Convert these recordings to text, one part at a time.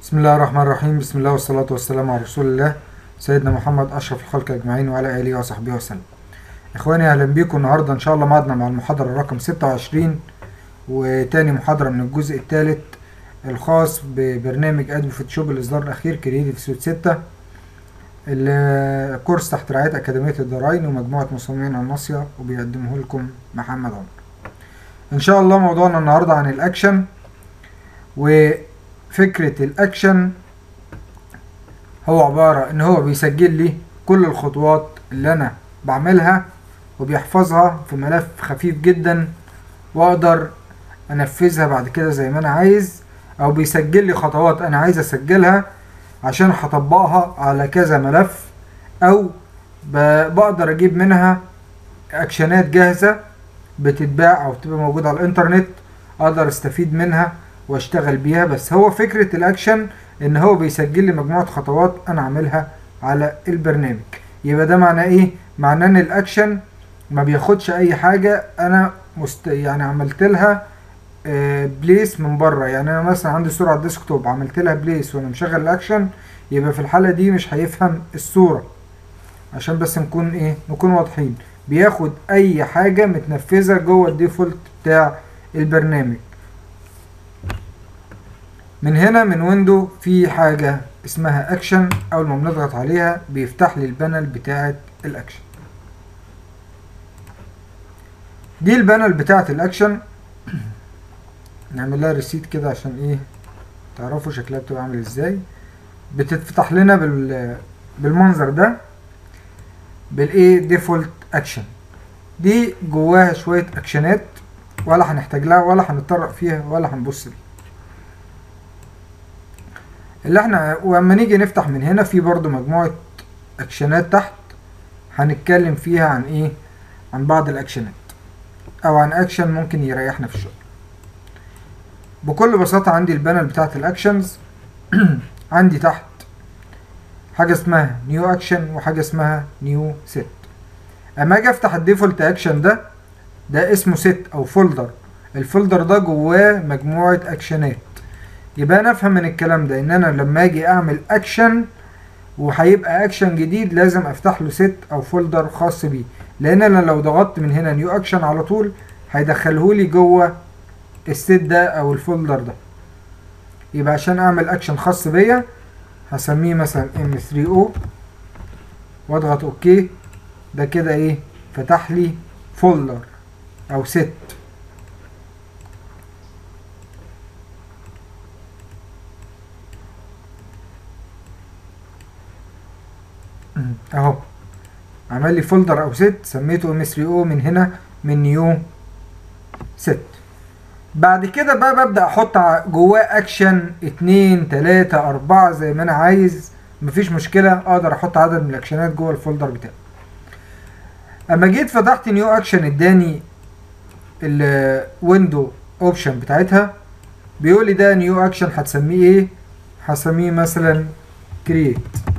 بسم الله الرحمن الرحيم بسم الله والصلاة والسلام على رسول الله سيدنا محمد أشرف الخلق أجمعين وعلى آله وصحبه وسلم إخواني أهلا بيكم النهاردة إن شاء الله معادنا مع المحاضرة رقم 26 وتاني محاضرة من الجزء الثالث الخاص ببرنامج أدوبي فوتوشوب الإصدار الأخير كرييتيف سوت 6 الكورس تحت رعاية أكاديمية الدراين ومجموعة مصممين الناصية وبيقدمه لكم محمد عمر إن شاء الله موضوعنا النهاردة عن الأكشن وفكرة الأكشن هو عبارة إن هو بيسجل لي كل الخطوات اللي أنا بعملها وبيحفظها في ملف خفيف جدا وأقدر أنفذها بعد كده زي ما أنا عايز أو بيسجل لي خطوات أنا عايز أسجلها عشان هطبقها على كذا ملف أو ب- بقدر أجيب منها أكشنات جاهزة بتتباع أو بتبقى موجودة على الإنترنت أقدر أستفيد منها وأشتغل بيها بس هو فكرة الأكشن إن هو بيسجل لي مجموعة خطوات أنا أعملها على البرنامج يبقى ده معناه إيه؟ معناه إن الأكشن ما بياخدش أي حاجة أنا مست... يعني عملت لها آه، بليس من بره يعني انا مثلا عندي صوره على الديسكتوب عملت لها بليس وانا مشغل الاكشن يبقى في الحاله دي مش هيفهم الصوره عشان بس نكون ايه نكون واضحين بياخد اي حاجه متنفذه جوه الديفولت بتاع البرنامج من هنا من ويندو في حاجه اسمها اكشن اول ما بنضغط عليها بيفتح لي البانل بتاعه الاكشن دي البانل بتاعه الاكشن نعمل لها ريسيت كده عشان ايه تعرفوا شكلها بتبقى عامل ازاي بتتفتح لنا بال بالمنظر ده بالايه ديفولت اكشن دي جواها شويه اكشنات ولا هنحتاج لها ولا هنتطرق فيها ولا هنبص ليها اللي احنا واما نيجي نفتح من هنا في برضو مجموعه اكشنات تحت هنتكلم فيها عن ايه عن بعض الاكشنات او عن اكشن ممكن يريحنا في الشغل بكل بساطة عندي البانل بتاعت الاكشنز عندي تحت حاجة اسمها نيو اكشن وحاجة اسمها نيو سيت اما اجي افتح الديفولت اكشن ده ده اسمه سيت او فولدر الفولدر ده جواه مجموعة اكشنات يبقى انا افهم من الكلام ده ان انا لما اجي اعمل اكشن وهيبقى اكشن جديد لازم افتح له سيت او فولدر خاص بيه لان انا لو ضغطت من هنا نيو اكشن على طول هيدخلهولي جوه السيت ده او الفولدر ده يبقى عشان اعمل اكشن خاص بيا هسميه مثلا m3o واضغط اوكي ده كده ايه فتح لي فولدر او سيت اهو عمل لي فولدر او سيت سميته m3o من هنا من نيو سيت بعد كده بقى ببدأ احط ع- جواه اكشن اتنين تلاتة اربعة زي ما انا عايز مفيش مشكلة اقدر احط عدد من الاكشنات جوه الفولدر بتاعي اما جيت فتحت نيو اكشن اداني الويندو اوبشن بتاعتها بيقول لي ده نيو اكشن هتسميه ايه هسميه مثلا كرييت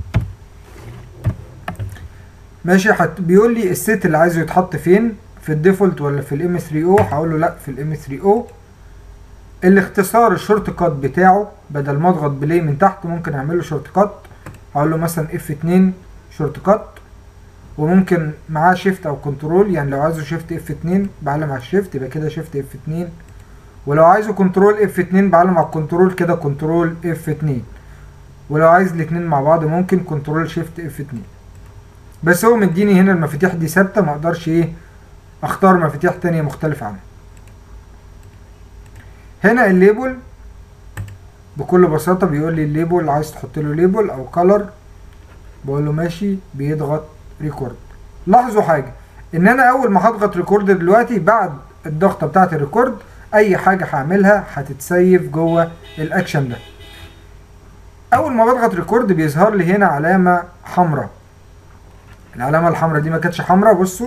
ماشي حت بيقول لي السيت اللي عايزه يتحط فين في الديفولت ولا في الام 3 او هقول له لا في الام 3 او الاختصار الشورت كات بتاعه بدل ما اضغط بلاي من تحت ممكن اعمل له شورت كات هقول له مثلا اف 2 شورت كات وممكن معاه شيفت او كنترول يعني لو عايزه شيفت اف 2 بعلم على الشيفت يبقى كده شيفت اف 2 ولو عايزه كنترول اف 2 بعلم على الكنترول كده كنترول اف 2 ولو عايز الاتنين مع بعض ممكن كنترول شيفت اف 2 بس هو مديني هنا المفاتيح دي ثابته ما اقدرش ايه اختار مفاتيح تانية مختلفة عنها هنا الليبل بكل بساطة بيقول لي الليبل عايز تحط له ليبل او كلر بقول له ماشي بيضغط ريكورد لاحظوا حاجة ان انا اول ما هضغط ريكورد دلوقتي بعد الضغطة بتاعة الريكورد اي حاجة هعملها هتتسيف جوه الاكشن ده اول ما بضغط ريكورد بيظهر لي هنا علامة حمراء العلامة الحمراء دي ما كانتش حمراء بصوا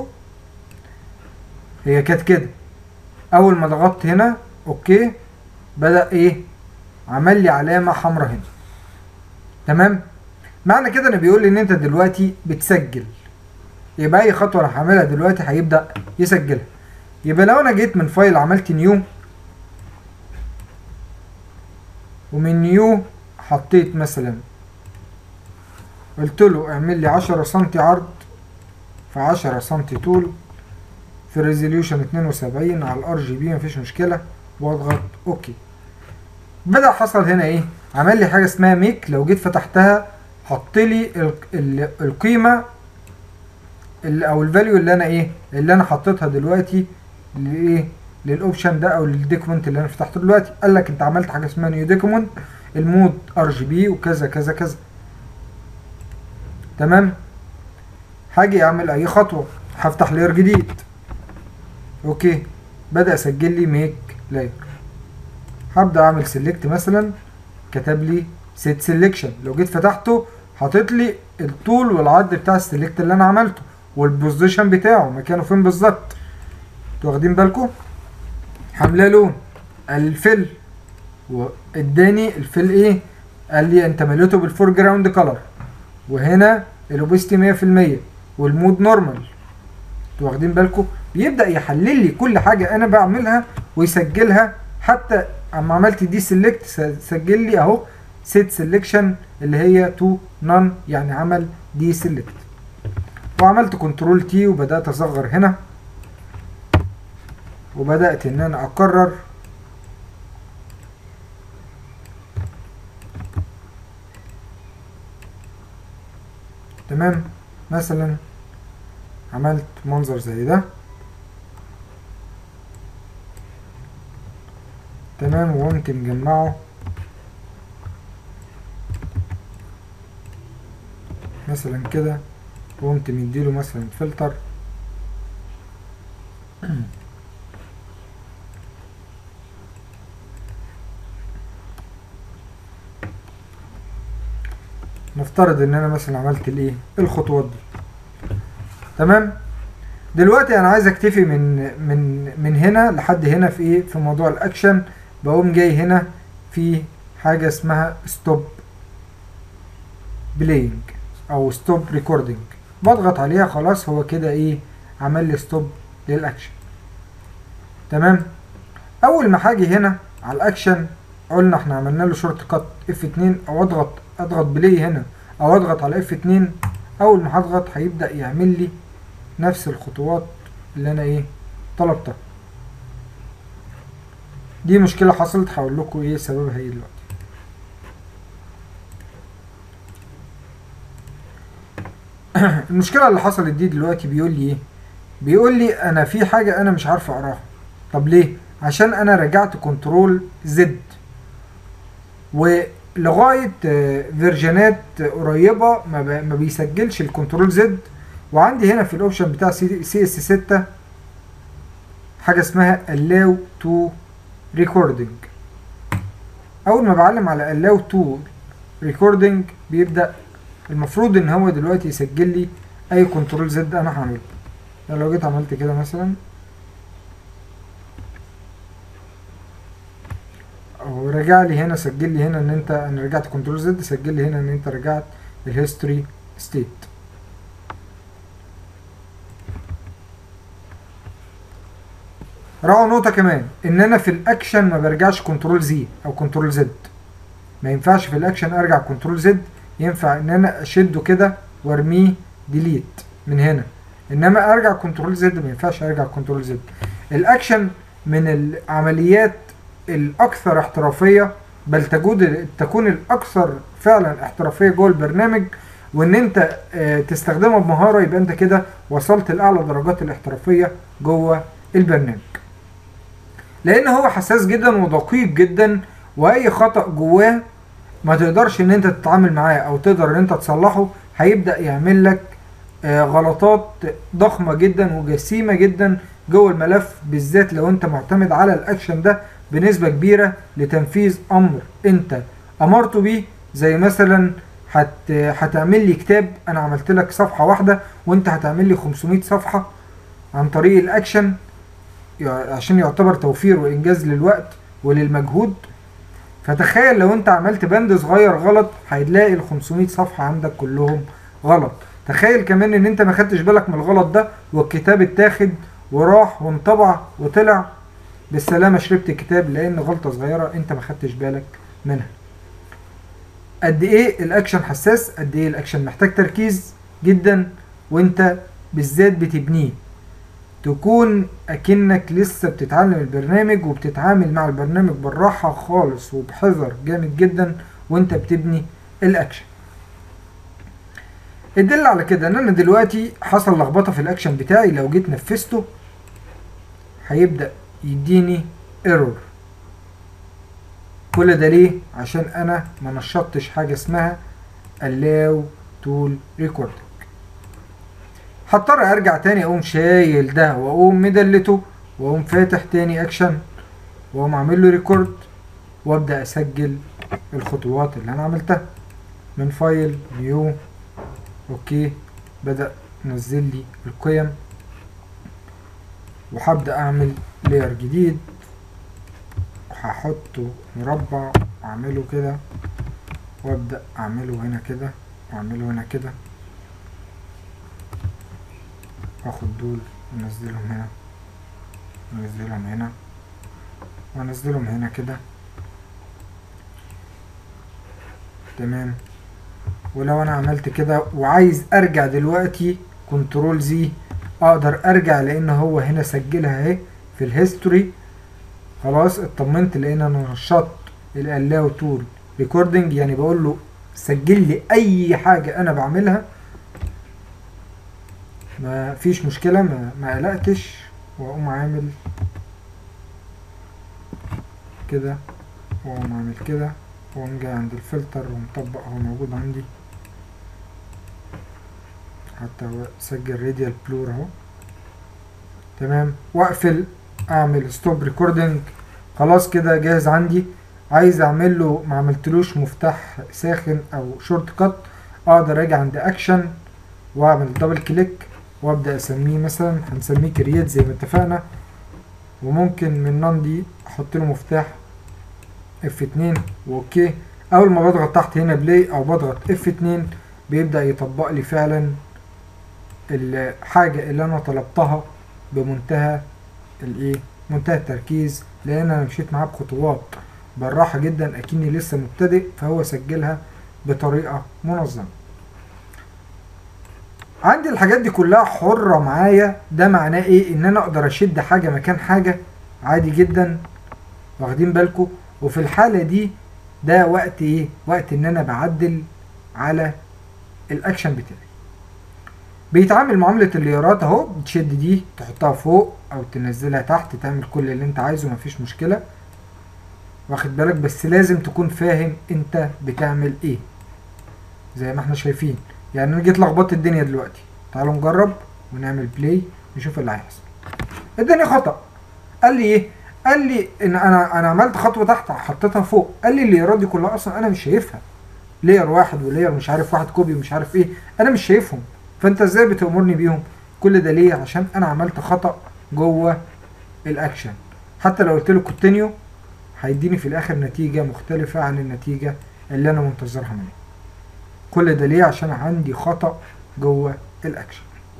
هي كانت كده اول ما ضغطت هنا اوكي بدأ ايه عمل لي علامة حمراء هنا تمام معنى كده انه بيقول لي ان انت دلوقتي بتسجل يبقى اي خطوة انا هعملها دلوقتي هيبدأ يسجلها يبقى لو انا جيت من فايل عملت نيو ومن نيو حطيت مثلا قلت له اعمل لي عشرة سنتي عرض في عشرة سنتي طول في ريزوليوشن اتنين وسبعين على الار جي بي مفيش مشكلة واضغط اوكي بدأ حصل هنا ايه عمل لي حاجة اسمها ميك لو جيت فتحتها حط لي ال- ال- القيمة ال- او الفاليو اللي انا ايه اللي انا حطيتها دلوقتي لايه للاوبشن ده او للديكومنت اللي انا فتحته دلوقتي قال لك انت عملت حاجه اسمها نيو ديكومنت المود ار جي بي وكذا كذا كذا تمام هاجي اعمل اي خطوه هفتح لاير جديد اوكي بدا اسجل لي ميك لاير هبدا اعمل سيلكت مثلا كتب لي سيت سيلكشن لو جيت فتحته حاطط لي الطول والعرض بتاع السيلكت اللي انا عملته والبوزيشن بتاعه مكانه فين بالظبط انتوا واخدين بالكم حمله لون الفل واداني الفل ايه قال لي انت مليته بالفور جراوند كلر وهنا الاوبستي 100% والمود نورمال انتوا واخدين بالكم بيبدا يحلل لي كل حاجه انا بعملها ويسجلها حتى اما عملت دي سيلكت سجل لي اهو سيت سيلكشن اللي هي تو نون يعني عمل دي سيلكت وعملت كنترول تي وبدات اصغر هنا وبدات ان انا اكرر تمام مثلا عملت منظر زي ده تمام وقمت مجمعه مثلا كده وقمت مديله مثلا فلتر نفترض ان انا مثلا عملت الايه الخطوات دي تمام دلوقتي انا عايز اكتفي من من من هنا لحد هنا في ايه في موضوع الاكشن بقوم جاي هنا في حاجه اسمها ستوب بلاينج او ستوب ريكوردنج بضغط عليها خلاص هو كده ايه عمل لي ستوب للاكشن تمام اول ما هاجي هنا على الاكشن قلنا احنا عملنا له شورت كات اف 2 او اضغط اضغط بلاي هنا او اضغط على اف 2 اول ما هضغط هيبدا يعمل لي نفس الخطوات اللي انا ايه طلبتها دي مشكله حصلت هقول لكم ايه سببها ايه دلوقتي المشكله اللي حصلت دي دلوقتي بيقول لي ايه بيقول لي انا في حاجه انا مش عارف اقراها طب ليه عشان انا رجعت كنترول زد ولغايه آه، فيرجنات قريبه ما, ب- ما بيسجلش الكنترول زد وعندي هنا في الاوبشن بتاع سي اس 6 حاجه اسمها allow to recording اول ما بعلم على allow to recording بيبدا المفروض ان هو دلوقتي يسجل لي اي كنترول زد انا هعمله يعني لو جيت عملت كده مثلا او رجع لي هنا سجل لي هنا ان انت انا رجعت كنترول زد سجل لي هنا ان انت رجعت الهيستوري ستيت راعوا نقطة كمان ان انا في الاكشن ما برجعش كنترول زي او كنترول زد ما ينفعش في الاكشن ارجع كنترول زد ينفع ان انا اشده كده وارميه ديليت من هنا انما ارجع كنترول زد ما ينفعش ارجع كنترول زد الاكشن من العمليات الاكثر احترافيه بل تجود تكون الاكثر فعلا احترافيه جوه البرنامج وان انت آه، تستخدمها بمهاره يبقى انت كده وصلت لاعلى درجات الاحترافيه جوه البرنامج لان هو حساس جدا ودقيق جدا واي خطا جواه ما تقدرش ان انت تتعامل معاه او تقدر ان انت تصلحه هيبدا يعمل لك آه، غلطات ضخمه جدا وجسيمه جدا جوه الملف بالذات لو انت معتمد على الاكشن ده بنسبه كبيره لتنفيذ امر انت امرته بيه زي مثلا هت هتعمل لي كتاب انا عملت لك صفحه واحده وانت هتعمل لي 500 صفحه عن طريق الاكشن يع- عشان يعتبر توفير وانجاز للوقت وللمجهود فتخيل لو انت عملت بند صغير غلط هتلاقي ال 500 صفحه عندك كلهم غلط تخيل كمان ان انت ما خدتش بالك من الغلط ده والكتاب اتاخد وراح وانطبع وطلع بالسلامه شربت الكتاب لان غلطه صغيره انت ما خدتش بالك منها قد ايه الاكشن حساس قد ايه الاكشن محتاج تركيز جدا وانت بالذات بتبنيه تكون اكنك لسه بتتعلم البرنامج وبتتعامل مع البرنامج بالراحة خالص وبحذر جامد جدا وانت بتبني الاكشن الدل على كده ان انا دلوقتي حصل لخبطة في الاكشن بتاعي لو جيت نفذته هيبدأ يديني ايرور كل ده ليه عشان انا ما نشطتش حاجة اسمها allow tool recording هضطر ارجع تاني اقوم شايل ده واقوم مدلته واقوم فاتح تاني اكشن واقوم عامل له ريكورد وابدا اسجل الخطوات اللي انا عملتها من فايل نيو اوكي بدا نزل لي القيم وهبدا اعمل لاير جديد هحطه مربع واعمله كده وابدا اعمله هنا كده واعمله هنا كده واخد دول وانزلهم هنا وانزلهم هنا وانزلهم هنا كده تمام ولو انا عملت كده وعايز ارجع دلوقتي كنترول زي اقدر ارجع لان هو هنا سجلها اهي في الهيستوري خلاص اطمنت لان انا نشطت الالاو تول ريكوردنج يعني بقول له سجل لي اي حاجه انا بعملها ما فيش مشكله ما, ما قلقتش واقوم عامل كده واقوم عامل كده واقوم جاي عند الفلتر ومطبق هو موجود عندي حتى هو سجل راديال بلور اهو تمام واقفل اعمل ستوب ريكوردنج خلاص كده جاهز عندي عايز اعمل له ما عملتلوش مفتاح ساخن او شورت كات اقدر اجي عند اكشن واعمل دبل كليك وابدا اسميه مثلا هنسميه كرييت زي ما اتفقنا وممكن من نون دي احط له مفتاح اف 2 واوكي اول ما بضغط تحت هنا بلاي او بضغط اف 2 بيبدا يطبق لي فعلا الحاجه اللي انا طلبتها بمنتهى الايه منتهى التركيز لان انا مشيت معاه بخطوات بالراحه جدا اكني لسه مبتدئ فهو سجلها بطريقه منظمه عندي الحاجات دي كلها حرة معايا ده معناه ايه ان انا اقدر اشد حاجة مكان حاجة عادي جدا واخدين بالكم وفي الحالة دي ده وقت ايه وقت ان انا بعدل على الاكشن بتاعي بيتعامل معاملة الليارات اهو بتشد دي تحطها فوق او تنزلها تحت تعمل كل اللي انت عايزه مفيش مشكلة واخد بالك بس لازم تكون فاهم انت بتعمل ايه زي ما احنا شايفين يعني انا جيت لخبطت الدنيا دلوقتي تعالوا نجرب ونعمل بلاي نشوف اللي هيحصل الدنيا خطأ قال لي ايه قال لي ان انا انا عملت خطوه تحت حطيتها فوق قال لي الليرات دي كلها اصلا انا مش شايفها لير واحد ولير مش عارف واحد كوبي ومش عارف ايه انا مش شايفهم فانت ازاي بتامرني بيهم كل ده ليه عشان انا عملت خطأ جوه الاكشن حتى لو قلت له كونتينيو هيديني في الاخر نتيجه مختلفه عن النتيجه اللي انا منتظرها منه كل ده ليه عشان عندي خطأ جوه الاكشن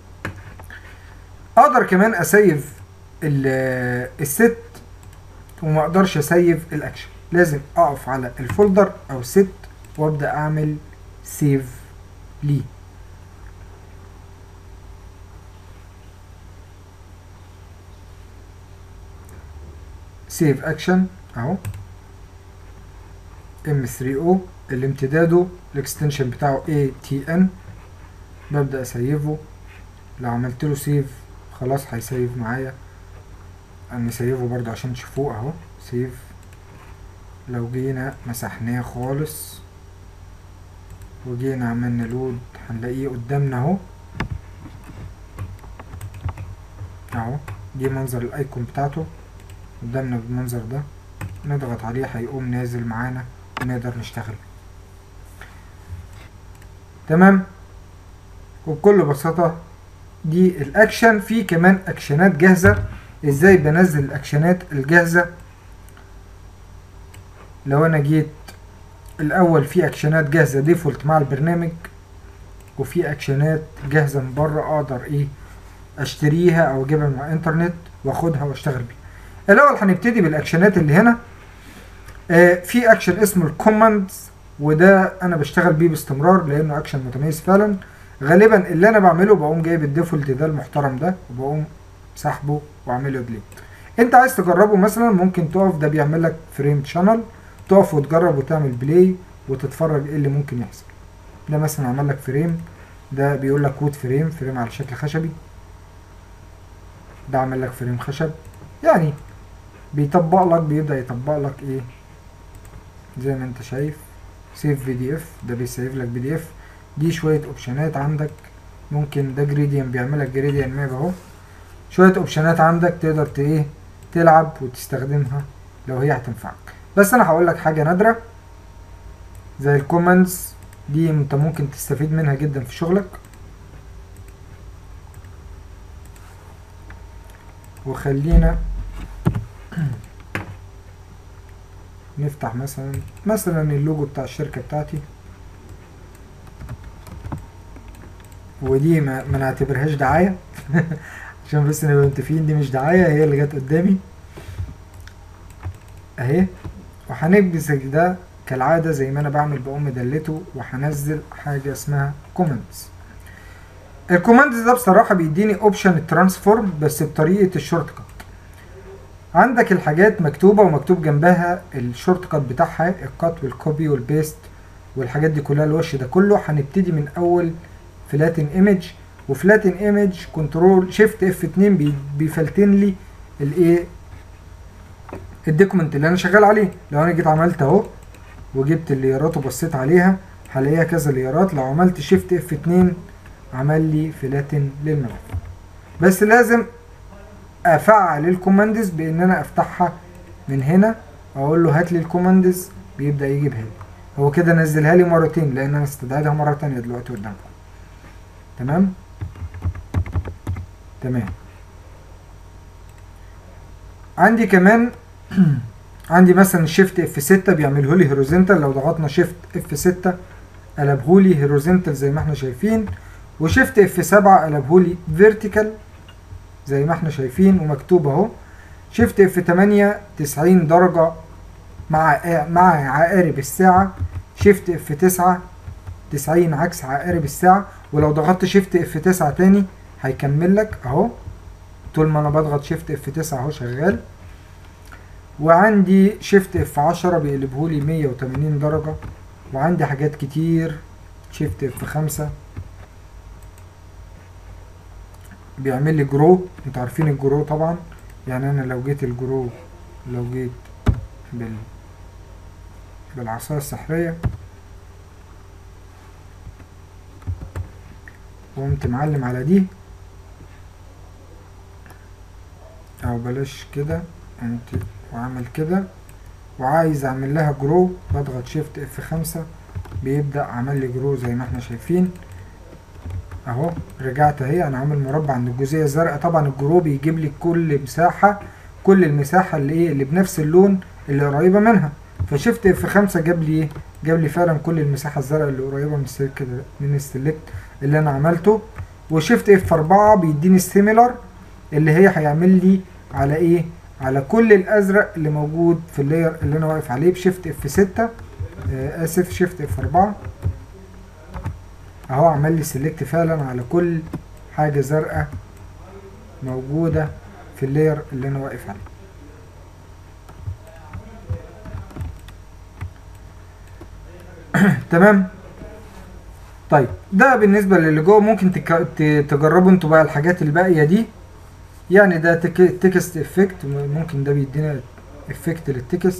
اقدر كمان اسيف الست وما اقدرش اسيف الاكشن لازم اقف على الفولدر او ست وابدا اعمل سيف ليه سيف اكشن اهو ام 3 او اللي امتداده الاكستنشن بتاعه ATN ببدأ اسيفه لو عملت له سيف خلاص هيسيف معايا نسيفه برضو عشان تشوفوه اهو سيف لو جينا مسحناه خالص وجينا عملنا لود هنلاقيه قدامنا اهو اهو دي منظر الايكون بتاعته قدامنا بالمنظر ده نضغط عليه هيقوم نازل معانا ونقدر نشتغل تمام وبكل بساطة دي الاكشن في كمان اكشنات جاهزة ازاي بنزل الاكشنات الجاهزة لو انا جيت الاول في اكشنات جاهزة ديفولت مع البرنامج وفي اكشنات جاهزة من بره اقدر ايه اشتريها او اجيبها من الانترنت واخدها واشتغل بيها الاول هنبتدي بالاكشنات اللي هنا آه في اكشن اسمه الكوماندز وده انا بشتغل بيه باستمرار لانه اكشن متميز فعلا غالبا اللي انا بعمله بقوم جايب الديفولت ده المحترم ده وبقوم سحبه واعمله ديليت انت عايز تجربه مثلا ممكن تقف ده بيعمل لك فريم شانل تقف وتجرب وتعمل بلاي وتتفرج ايه اللي ممكن يحصل ده مثلا عمل لك فريم ده بيقول لك كود فريم فريم على شكل خشبي ده عمل لك فريم خشب يعني بيطبق لك بيبدأ يطبق لك ايه زي ما انت شايف سيف في دي اف ده بيسيف لك بي دي اف دي شوية اوبشنات عندك ممكن ده جريديان بيعمل لك جريديان ماب اهو شوية اوبشنات عندك تقدر ت- ايه تلعب وتستخدمها لو هي هتنفعك بس انا هقول لك حاجة نادرة زي الكومنتس دي انت ممكن تستفيد منها جدا في شغلك وخلينا نفتح مثلا مثلا اللوجو بتاع الشركة بتاعتي ودي ما, ما نعتبرهاش دعاية عشان بس نبقى متفقين دي مش دعاية هي اللي جت قدامي اهي وهنكبس ده كالعادة زي ما انا بعمل بقوم مدلته وهنزل حاجة اسمها كومنتس الكوماندز ده بصراحة بيديني اوبشن الترانسفورم بس بطريقة الشورت كات عندك الحاجات مكتوبة ومكتوب جنبها الشورت كات بتاعها الكات والكوبي والبيست والحاجات دي كلها الوش ده كله هنبتدي من اول فلاتن ايمج وفلاتن ايمج كنترول شيفت اف 2 بي بيفلتن لي الايه الدوكيمنت اللي انا شغال عليه لو انا جيت عملت اهو وجبت الليارات وبصيت عليها هلاقيها كذا ليارات لو عملت شيفت اف 2 عمل لي فلاتن للملف بس لازم افعل الكوماندز بان انا افتحها من هنا واقول له هات لي الكوماندز بيبدا يجيبها لي هو كده نزلها لي مرتين لان انا استدعيتها مره تانية دلوقتي قدامكم تمام تمام عندي كمان عندي مثلا شيفت اف 6 بيعمله لي هوريزونتال لو ضغطنا شيفت اف 6 قلبه لي هوريزونتال زي ما احنا شايفين وشيفت اف 7 قلبه لي فيرتيكال زي ما احنا شايفين ومكتوب اهو شيفت اف 8 90 درجة مع مع عقارب الساعة شيفت اف 9 90 عكس عقارب الساعة ولو ضغطت شيفت اف 9 تاني هيكمل لك اهو طول ما انا بضغط شيفت اف 9 اهو شغال وعندي شيفت اف 10 بيقلبه لي 180 درجة وعندي حاجات كتير شيفت اف 5 بيعمل لي جرو انتوا عارفين الجرو طبعا يعني انا لو جيت الجرو لو جيت بال بالعصاية السحرية وقمت معلم على دي او بلاش كده قمت وعمل كده وعايز اعمل لها جرو بضغط شيفت اف خمسة بيبدأ عمل لي جرو زي ما احنا شايفين اهو رجعت اهي انا عامل مربع عند الجزئيه الزرقاء طبعا الجرو بيجيب لي كل مساحه كل المساحه اللي ايه اللي بنفس اللون اللي قريبه منها فشفت اف 5 جاب لي ايه جاب لي فعلا كل المساحه الزرقاء اللي قريبه من السلك من السلكت اللي انا عملته وشفت اف 4 بيديني السيميلر اللي هي هيعمل لي على ايه على كل الازرق اللي موجود في اللاير اللي انا واقف عليه بشيفت اف 6 آه اسف شيفت اف 4 اهو عمل لي سيلكت فعلا على كل حاجة زرقاء موجودة في اللاير اللي انا واقف عليه تمام طيب ده بالنسبة للي جوه ممكن تك... تجربوا انتوا بقى الحاجات الباقية دي يعني ده تك... تكست افكت ممكن ده بيدينا افكت للتكست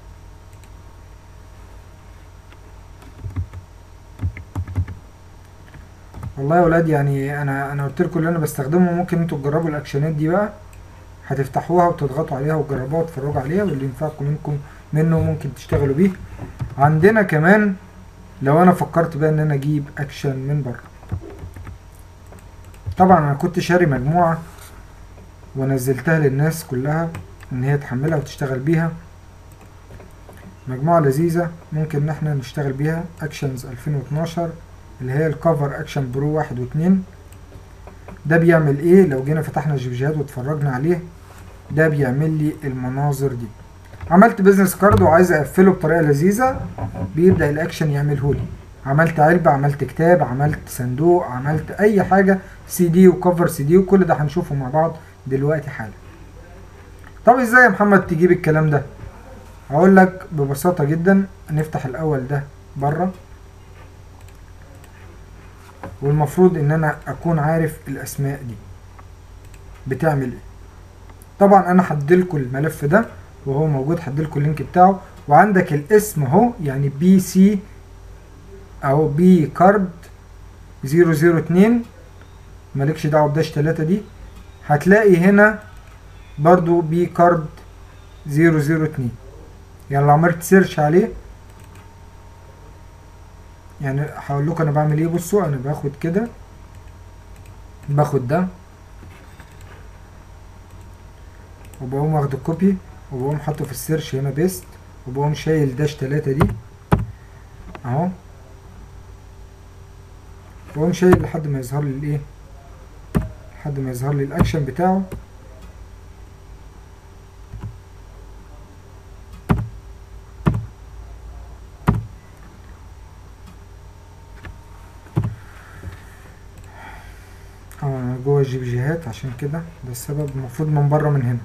والله يا ولاد يعني انا انا قلت لكم اللي انا بستخدمه ممكن انتوا تجربوا الاكشنات دي بقى هتفتحوها وتضغطوا عليها وتجربوها وتتفرجوا عليها واللي ينفعكم منكم منه ممكن تشتغلوا بيه عندنا كمان لو انا فكرت بقى ان انا اجيب اكشن من بره طبعا انا كنت شاري مجموعة ونزلتها للناس كلها ان هي تحملها وتشتغل بيها مجموعة لذيذة ممكن ان احنا نشتغل بيها اكشنز 2012 اللي هي الكفر اكشن برو واحد واتنين ده بيعمل ايه لو جينا فتحنا الجيبجيهات واتفرجنا عليه ده بيعمل لي المناظر دي عملت بيزنس كارد وعايز اقفله بطريقه لذيذه بيبدا الاكشن يعمله لي عملت علبه عملت كتاب عملت صندوق عملت اي حاجه سي دي وكفر سي دي وكل ده هنشوفه مع بعض دلوقتي حالا طب ازاي يا محمد تجيب الكلام ده هقول لك ببساطه جدا نفتح الاول ده بره والمفروض ان انا اكون عارف الاسماء دي بتعمل ايه طبعا انا هديلكوا الملف ده وهو موجود هديلكوا اللينك بتاعه وعندك الاسم اهو يعني بي سي اهو بي كارد 002 مالكش دعوه بداش 3 دي هتلاقي هنا برضو بي كارد 002 يعني لو عملت سيرش عليه يعني هقول لكم انا بعمل ايه بصوا انا باخد كده باخد ده وبقوم واخد الكوبي وبقوم حاطه في السيرش هنا بيست وبقوم شايل داش تلاتة دي اهو وبقوم شايل لحد ما يظهر لي الايه لحد ما يظهر لي الاكشن بتاعه اه انا جوه الجي بي جيهات عشان كده ده السبب المفروض من بره من هنا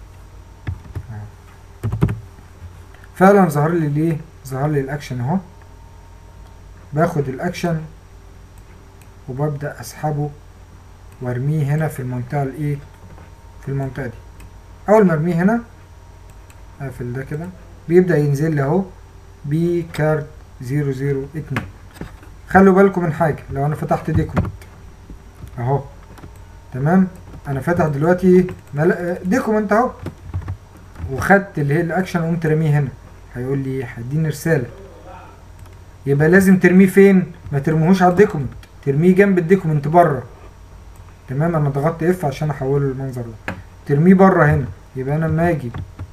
فعلا ظهر لي ليه ظهر لي الاكشن اهو باخد الاكشن وببدا اسحبه وارميه هنا في المنطقه الايه في المنطقه دي اول ما ارميه هنا اقفل ده كده بيبدا ينزل لي اهو بي كارت 002 خلوا بالكم من حاجه لو انا فتحت ديكومنت اهو تمام انا فاتح دلوقتي مل... ديكومنت اهو وخدت اللي هي الاكشن وقمت راميه هنا هيقول لي هيديني رساله يبقى لازم ترميه فين ما ترميهوش على الديكومنت ترميه جنب الديكومنت بره تمام انا ضغطت اف عشان احوله للمنظر ده ترميه بره هنا يبقى انا لما اجي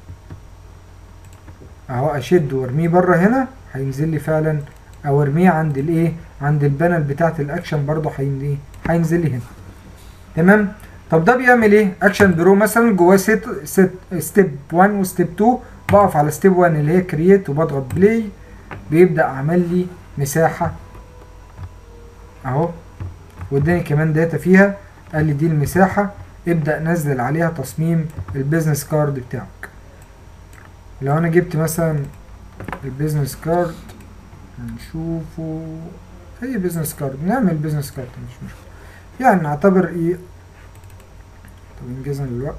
اهو اشد وارميه بره هنا هينزل لي فعلا او ارميه عند الايه عند البانل بتاعت الاكشن برضه هينزل هينزل لي هنا تمام طب ده بيعمل ايه اكشن برو مثلا جواه ست ست ستيب 1 وستيب 2 بقف على ستيب 1 اللي هي كرييت وبضغط بلاي بيبدا عمل لي مساحه اهو واداني كمان داتا فيها قال لي دي المساحه ابدا نزل عليها تصميم البيزنس كارد بتاعك لو انا جبت مثلا البيزنس كارد هنشوفه اي بيزنس كارد نعمل بيزنس كارد مش مشكله يعني نعتبر ايه طب انجازا للوقت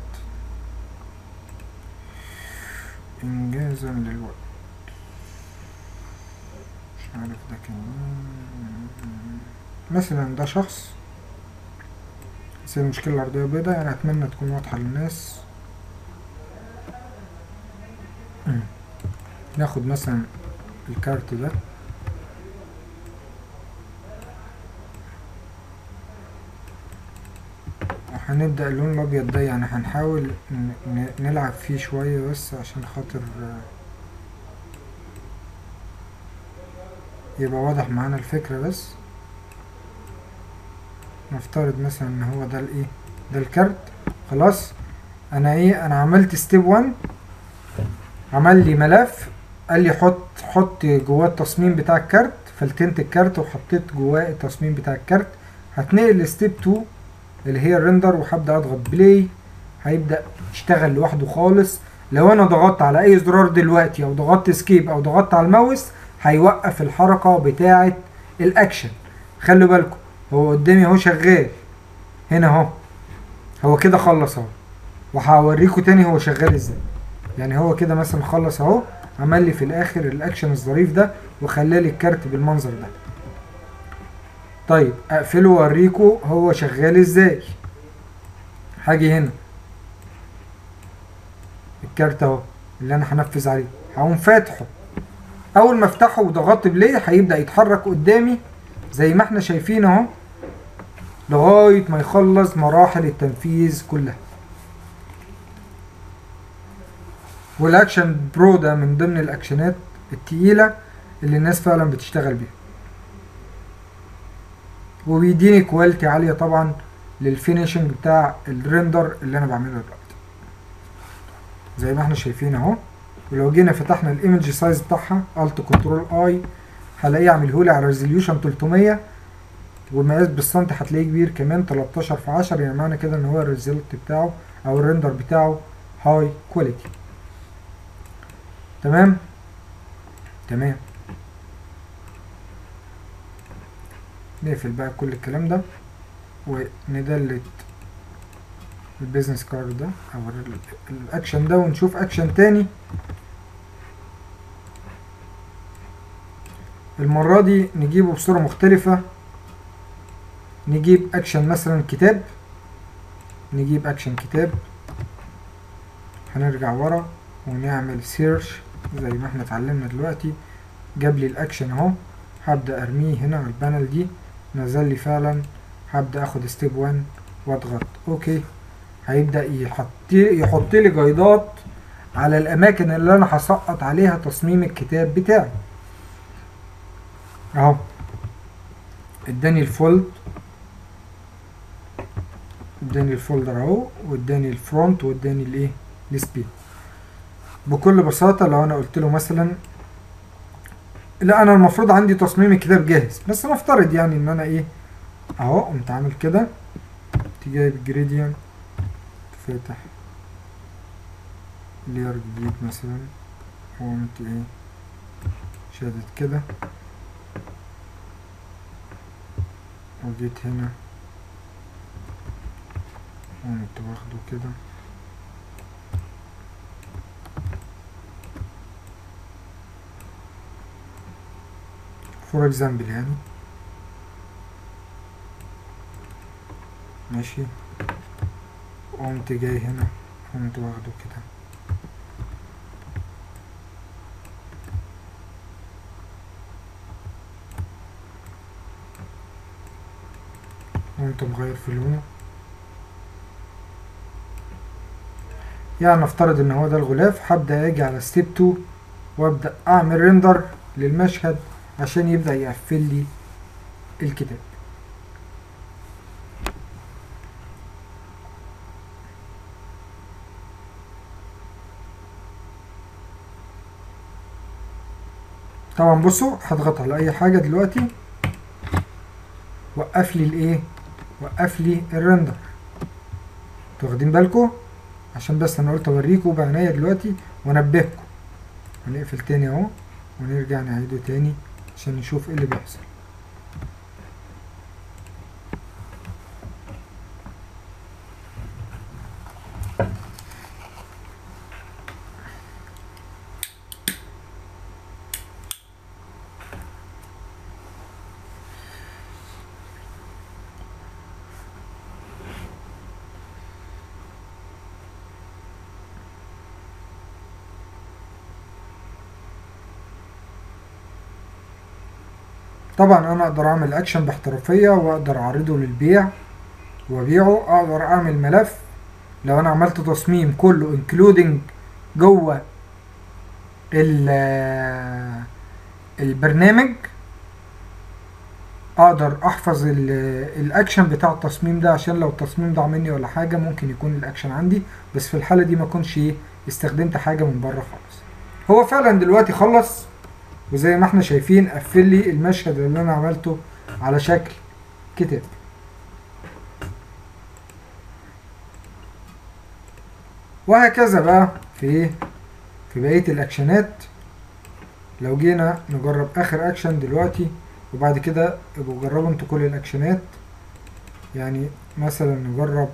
انجازا للوقت مش عارف ده كان مثلا ده شخص بس المشكلة الأرضية بيضاء يعني أتمنى تكون واضحة للناس ناخد مثلا الكارت ده وهنبدأ اللون الأبيض ده يعني هنحاول نلعب فيه شوية بس عشان خاطر يبقى واضح معانا الفكرة بس نفترض مثلا ان هو ده الايه ده الكارت خلاص انا ايه انا عملت ستيب 1 عمل لي ملف قال لي حط حط جواه التصميم بتاع الكارت فلتنت الكارت وحطيت جواه التصميم بتاع الكارت هتنقل لستيب 2 اللي هي الريندر وهبدا اضغط بلاي هيبدا يشتغل لوحده خالص لو انا ضغطت على اي زرار دلوقتي او ضغطت سكيب او ضغطت على الماوس هيوقف الحركه بتاعه الاكشن خلوا بالكم هو قدامي اهو شغال هنا اهو هو كده خلص اهو وهوريكم تاني هو شغال ازاي يعني هو كده مثلا خلص اهو عمل لي في الاخر الاكشن الظريف ده وخلالي الكارت بالمنظر ده طيب اقفله واوريكم هو شغال ازاي هاجي هنا الكارت اهو اللي انا هنفذ عليه هقوم فاتحه اول ما افتحه وضغطت بلاي هيبدا يتحرك قدامي زي ما احنا شايفين اهو لغايه ما يخلص مراحل التنفيذ كلها والاكشن برو ده من ضمن الاكشنات التقيله اللي الناس فعلا بتشتغل بيها وبيديني كواليتي عاليه طبعا للفينيشنج بتاع الريندر اللي انا بعمله دلوقتي زي ما احنا شايفين اهو ولو جينا فتحنا الايمج سايز بتاعها الت كنترول اي هلاقيه عامله لي على ريزوليوشن 300 والمقاس بالسنتي هتلاقيه كبير كمان 13 في 10 يعني معنى كده ان هو الريزلت بتاعه او الريندر بتاعه هاي كواليتي تمام تمام نقفل بقى كل الكلام ده وندلت البيزنس كارد ده او الاكشن ده ونشوف اكشن تاني المرة دي نجيبه بصورة مختلفة نجيب اكشن مثلا كتاب نجيب اكشن كتاب هنرجع ورا ونعمل سيرش زي ما احنا اتعلمنا دلوقتي جاب لي الاكشن اهو هبدأ ارميه هنا على البانل دي نزل لي فعلا هبدأ اخد ستيب 1 واضغط اوكي هيبدأ يحط يحط لي جايدات على الاماكن اللي انا هسقط عليها تصميم الكتاب بتاعي اهو اداني الفولد اداني الفولدر اهو واداني الفرونت واداني الايه السبيد بكل بساطة لو انا قلت له مثلا لا انا المفروض عندي تصميم الكتاب جاهز بس نفترض يعني ان انا ايه اهو قمت عامل كده تيجي جايب الجريدينت فاتح لير جديد مثلا وقمت ايه شادد كده وجيت هنا قمت واخده كده فور اكزامبل يعني ماشي قمت جاي هنا قمت واخده كده قمت مغير في لونه يعني نفترض ان هو ده الغلاف هبدأ اجي على ستيب 2 وابدأ اعمل ريندر للمشهد عشان يبدأ يقفل لي الكتاب طبعا بصوا هضغط على اي حاجة دلوقتي وقف لي الايه وقف لي الرندر واخدين بالكم عشان بس انا قلت اوريكم بعناية دلوقتي وانبهكم هنقفل تاني اهو ونرجع نعيده تاني عشان نشوف ايه اللي بيحصل طبعا انا اقدر اعمل اكشن باحترافية واقدر اعرضه للبيع وابيعه اقدر اعمل ملف لو انا عملت تصميم كله انكلودنج جوه ال- البرنامج اقدر احفظ ال- الاكشن بتاع التصميم ده عشان لو التصميم ضاع مني ولا حاجة ممكن يكون الاكشن عندي بس في الحالة دي ما كنش ايه استخدمت حاجة من بره خالص هو فعلا دلوقتي خلص وزي ما احنا شايفين قفل لي المشهد اللي انا عملته على شكل كتاب وهكذا بقى في ايه في بقية الاكشنات لو جينا نجرب اخر اكشن دلوقتي وبعد كده ابقوا جربوا انتوا كل الاكشنات يعني مثلا نجرب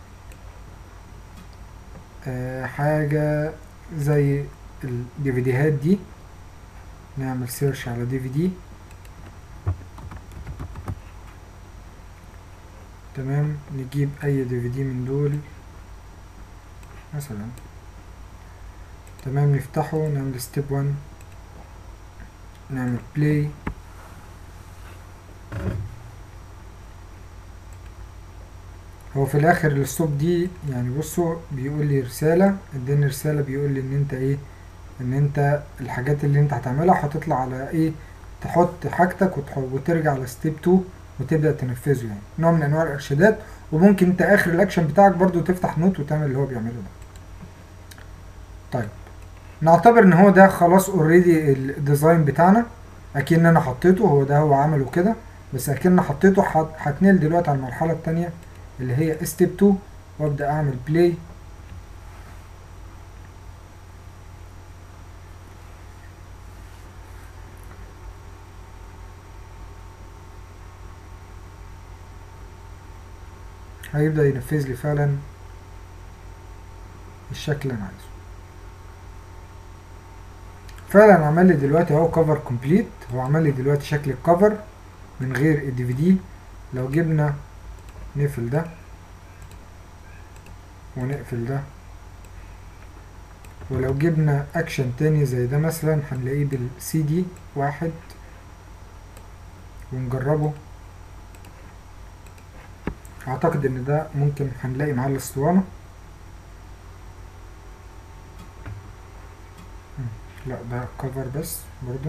آه حاجة زي الديفيديهات دي نعمل سيرش على دي في دي تمام نجيب اي دي في دي من دول مثلا تمام نفتحه نعمل ستيب 1 نعمل بلاي هو في الاخر الستوب دي يعني بصوا بيقول لي رسالة اداني رسالة بيقول لي ان انت ايه ان انت الحاجات اللي انت هتعملها هتطلع على ايه تحط حاجتك وتح- وترجع لستيب 2 وتبدأ تنفذه يعني نوع من انواع الارشادات وممكن انت اخر الاكشن بتاعك برضو تفتح نوت وتعمل اللي هو بيعمله ده طيب نعتبر ان هو ده خلاص اوريدي الديزاين بتاعنا اكن انا حطيته هو ده هو عمله كده بس اكن حطيته هت- هتنقل دلوقتي على المرحله التانية اللي هي ستيب 2 وابدا اعمل بلاي هيبدا ينفذ لي فعلا الشكل اللي انا عايزه فعلا عمل لي دلوقتي اهو كفر كومبليت هو عمل لي دلوقتي شكل الكفر من غير الدي في دي لو جبنا نقفل ده ونقفل ده ولو جبنا اكشن تاني زي ده مثلا هنلاقيه بالسي دي واحد ونجربه اعتقد ان ده ممكن هنلاقي معاه الاسطوانة مم. لا ده كفر بس برضو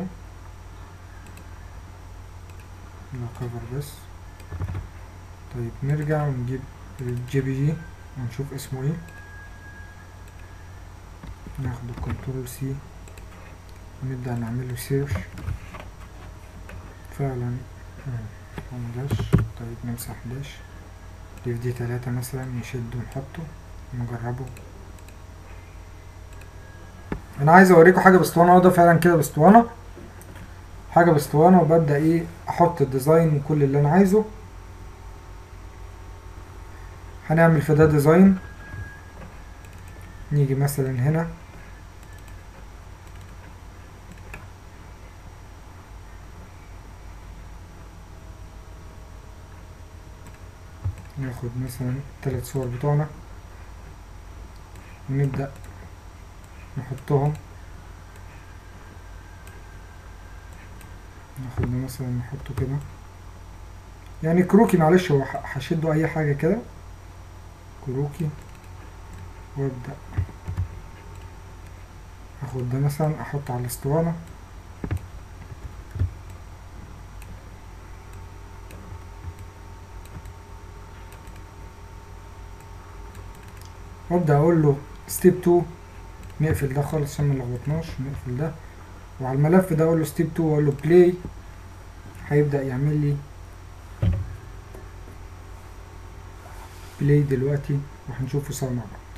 ده كفر بس طيب نرجع ونجيب الجي بي جي ونشوف اسمه ايه ناخد الكنترول سي ونبدأ نعمله سيرش فعلا مجاش طيب نمسح داش دي في دي تلاتة مثلا نشد ونحطه نجربه انا عايز اوريكم حاجة باسطوانة اه ده فعلا كده باسطوانة حاجة باسطوانة وببدأ ايه احط الديزاين وكل اللي انا عايزه هنعمل في ده ديزاين نيجي مثلا هنا ناخد مثلا التلات صور بتوعنا ونبدأ نحطهم ناخد ده مثلا نحطه كده يعني كروكي معلش هو ح- هشده اي حاجة كده كروكي وابدأ اخد ده مثلا احطه على الاسطوانة وابدأ اقول له ستيب 2 نقفل ده خالص عشان ملخبطناش نقفل ده وعلى الملف ده اقول له ستيب 2 واقول له بلاي هيبدأ يعمل لي بلاي دلوقتي وهنشوفه سوا مع بعض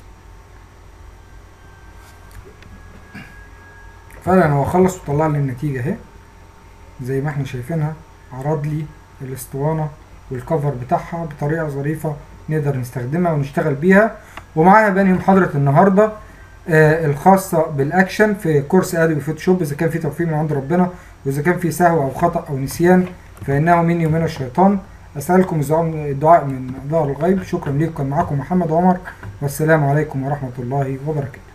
فعلا هو خلص وطلع لي النتيجة اهي زي ما احنا شايفينها عرض لي الاسطوانة والكفر بتاعها بطريقة ظريفة نقدر نستخدمها ونشتغل بيها ومعاها بني محاضرة النهاردة آه الخاصة بالأكشن في كورس أدوبي فوتوشوب إذا كان في توفيق من عند ربنا وإذا كان في سهو أو خطأ أو نسيان فإنه مني ومن الشيطان أسألكم الزعم- الدعاء من ظهر الغيب شكرا لكم كان معكم محمد عمر والسلام عليكم ورحمة الله وبركاته